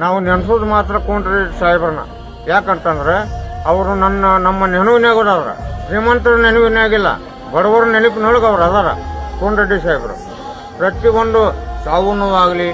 ನಾವು ನೆನೆಸೋದು ಮಾತ್ರ ಕೊಂಡ್ರಿ ಸಾಹೇಬ್ರನ್ನ ಯಾಕಂತಂದ್ರೆ ಅವರು ನನ್ನ ನಮ್ಮ ನೆನವಿನಾಗ ಅವ್ರ ಶ್ರೀಮಂತರ ನೆನವಿನಾಗಿಲ್ಲ ಬಡವರ ನೆನಪಿನೊಳಗೆ ಅವ್ರು ಅದಾರ ಕೊಂಡ್ರೆಡ್ಡಿ ಸಾಹೇಬರು ಪ್ರತಿಯೊಂದು ಸಾವು ನೋವಾಗಲಿ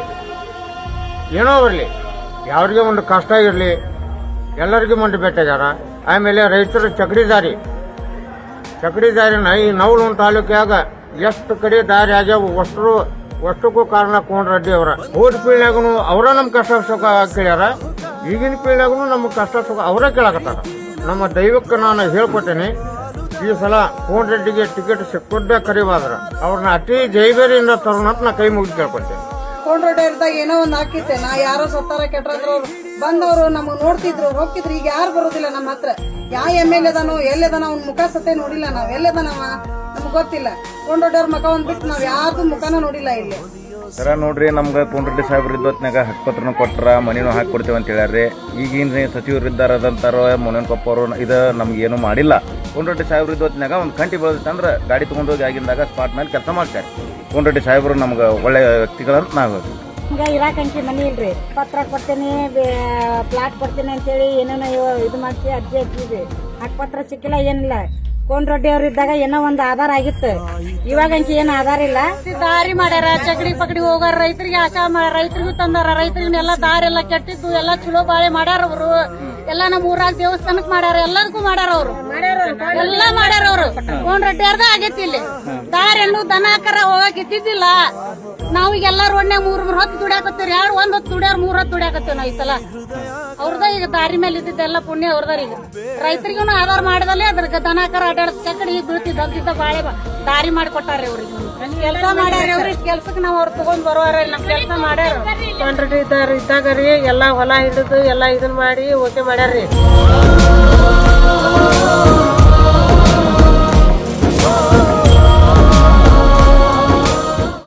ಏನೋ ಬರಲಿ ಯಾರಿಗೆ ಒಂದು ಕಷ್ಟ ಇರಲಿ ಎಲ್ಲರಿಗೂ ಮಂಡಿ ಭೇಟಿಯಾಗ್ಯಾರ ಆಮೇಲೆ ರೈತರ ಚಕಡಿ ದಾರಿ ಚಕಡಿ ದಾರಿನ ಈ ನವಲೂನ್ ತಾಲೂಕ್ಯಾಗ ಎಷ್ಟು ಕಡೆ ದಾರಿ ಆಗ್ಯಾವ ಅಷ್ಟರು ಅಷ್ಟಕ್ಕೂ ಕಾರಣ ರೆಡ್ಡಿ ಅವರ ಹೋದ ಪೀಳ್ಯಾಗೂ ಅವರ ನಮ್ಮ ಕಷ್ಟ ಸುಖ ಕೇಳ್ಯಾರ ಈಗಿನ ಪೀಳ್ಯಾಗೂ ನಮ್ಮ ಕಷ್ಟ ಸುಖ ಅವರೇ ಕೇಳಕತ್ತಾರ ನಮ್ಮ ದೈವಕ್ಕೆ ನಾನು ಹೇಳ್ಕೊಟ್ಟೇನೆ ಈ ಸಲ ರೆಡ್ಡಿಗೆ ಟಿಕೆಟ್ ಸಿಕ್ಕುದ್ದೇ ಕರಿವಾದ್ರ ಅವ್ರನ್ನ ಅತಿ ಜೈಬೇರಿಯಿಂದ ತರೋಣಂತ ನಾ ಕೈ ಮುಗಿದು ಕೇಳ್ಕೊತೇನೆ ಕೊಂಡ್ರೊಡ್ಡ ಇರ್ದಾಗ ಏನೋ ಒಂದ್ ಹಾಕಿತ್ತೆ ನಾ ಯಾರೋ ಸತ್ತಾರ ಕೆಟ್ಟರು ಬಂದವರು ನಮಗ್ ನೋಡ್ತಿದ್ರು ಹೋಗ್ತಿದ್ರು ಈಗ ಯಾರು ಬರೋದಿಲ್ಲ ನಮ್ಮ ಹತ್ರ ಯಾ ಎಮ್ ಎಲ್ ಎದಾನೋ ಎಲ್ಲೆದಾನ ಅವ್ನ ಮುಖ ಸತೆ ನೋಡಿಲ್ಲ ನಾವ್ ಎಲ್ಲೆದಾನವ ನಮ್ಗ್ ಗೊತ್ತಿಲ್ಲ ಕೊಂಡ್ರೊಡ್ಡವ್ರ ಮುಖ ಒಂದ್ ಬಿಟ್ಟು ನಾವ್ ಯಾರ್ದು ಮುಖನ ನೋಡಿಲ್ಲ ಇಲ್ಲಿ ಸರ ನೋಡ್ರಿ ನಮ್ಗೆ ಕೊಂಡ್ರೆಡ್ಡಿ ಸಾಹೇಬ್ರು ಇದ್ದೊತ್ನಾಗ ಹಕ್ಕಪತ್ರನ ಕೊಟ್ರ ಮನಿನೂ ಹಾಕಿ ಕೊಡ್ತೇವೆ ಅಂತ ಹೇಳ್ಯಾರ್ರಿ ಈಗಿನ ಸಚಿವರು ಇದ್ದಾರ ಅದಂತಾರ ಮುನೇನ್ ಕೊಪ್ಪರು ಇದು ನಮ್ಗೆ ಏನು ಮಾಡಿಲ್ಲ ಕೊಂಡ್ರೆಡ್ಡಿ ಸಾಹೇಬ್ರು ಇದ್ದೊತ್ನಾಗ ಒಂದು ಕಂಟಿ ಬೆಳೆದಿತ್ತಂದ್ರೆ ಗಾಡಿ ತಗೊಂಡೋಗಿ ಆಗಿಂದಾಗ ಸ್ಪಾಟ್ ಮೇಲೆ ಕೆಲಸ ಮಾಡ್ತಾರೆ ಕೊಂಡ್ರೆಡ್ಡಿ ಸಾಹೇಬ್ರು ನಮ್ಗೆ ಒಳ್ಳೆ ವ್ಯಕ್ತಿಗಳಂತ ನಾವು ಹೇಳ್ತೀವಿ ಈಗ ಇರಾಕಂತಿ ಮನಿ ಇಲ್ರಿ ಪತ್ರ ಕೊಡ್ತೇನೆ ಪ್ಲಾಟ್ ಕೊಡ್ತೇನೆ ಅಂತೇಳಿ ಏನೇನೋ ಇವ- ಇದು ಮಾಡ್ಸಿ ಅರ್ಜಿ ಹಾಕಿದ್ವಿ ಪತ್ರ ಸಿಕ್ಕಿಲ್ಲ ಏನಿಲ್ಲ ಕೋನ್ ರೊಡ್ಡಿ ಅವ್ರ ಇದ್ದಾಗ ಏನೋ ಒಂದ್ ಆಧಾರ ಆಗಿತ್ತು ಇವಾಗ ಅಂಕಿ ಏನ್ ಆಧಾರ ಇಲ್ಲ ದಾರಿ ಮಾಡ್ಯಾರ ಚಕಡಿ ಪಕಡಿ ಹೋಗಾರ ರೈತರಿಗೆ ಆಶಾ ಮಾ- ರೈತರಿಗೂ ತಂದಾರ ರೈತರಿಗೆಲ್ಲ ದಾರಿ ಎಲ್ಲ ಕೆಟ್ಟಿದ್ದು ಎಲ್ಲ ಚಲೋ ಬಾಳೆ ಮಾಡ್ಯಾರ ಅವರು ಎಲ್ಲ ನಮ್ಮ ಊರಾಗ ದೇವಸ್ಥಾನಕ್ ಮಾಡ್ಯಾರ ಎಲ್ಲದಕ್ಕೂ ಮಾಡ್ಯಾರ ಅವರು ಎಲ್ಲ ಮಾಡ್ಯಾರ ಅವರು ಕೋನ್ ರೆಡ್ಡಿಯಾರ್ದ ಆಗೈತಿ ಇಲ್ಲಿ ದಾರಿ ಹಣ್ಣು ದನ ಕರ ಹೋಗಕ್ ಇದ್ದಿದ್ದಿಲ್ಲ ನಾವು ಈಗೆಲ್ಲ ರೋಡ್ನ್ಯಾಗ ಮೂರ್ ಮೂರ್ ಹೊತ್ತು ದುಡ್ಯಾಕತ್ತೀವಿ ಎರಡು ಒಂದ್ ಹೊತ್ತು ದುಡ್ಯಾರ ಮೂರ್ ಹೊತ್ತು ದುಡ್ಯಾಕತ್ತೀವಿ ನಾವು ಈ ಸಲ ಅವ್ರದ ಈಗ ದಾರಿ ಮೇಲೆ ಇದ್ದಿದ್ದೆಲ್ಲ ಪುಣ್ಯ ಅವ್ರದಾರ ಈಗ ರೈತರಿಗೂ ಆಧಾರ ಮಾಡಿದಲ್ಲೇ ಅದ್ರ ದನ ಕರ ಅಡ್ಯಾಡ ಚಕಡಿ ಬೀಳ್ತಿದ್ದ ಅಂತಿದ್ದ ಬಾಳೆ ಬ- ದಾರಿ ಮಾಡಿಕೊಟ್ಟಾರ ಅವ್ರಿಗೆ ಕೆಲಸ ಮಾಡ್ಯಾರ ಅವ್ರಿಗೆ ಕೆಲ್ಸಕ್ಕೆ ನಾವು ಅವ್ರು ತಗೊಂಡ್ ಬರುವಾರ ನಮ್ ಕೆಲಸ ಮಾಡ್ಯಾರ ಕಾಂಟ್ರಾಕ್ಟರ್ ಇದ್ದಾರ ಇದ್ದಾಗ ರೀ ಎಲ್ಲಾ ಹೊಲ ಹಿಡಿದು ಎಲ್ಲಾ ಇದನ್ ಮಾಡಿ ಓಕೆ ಮಾಡ್ಯಾರ್ರಿ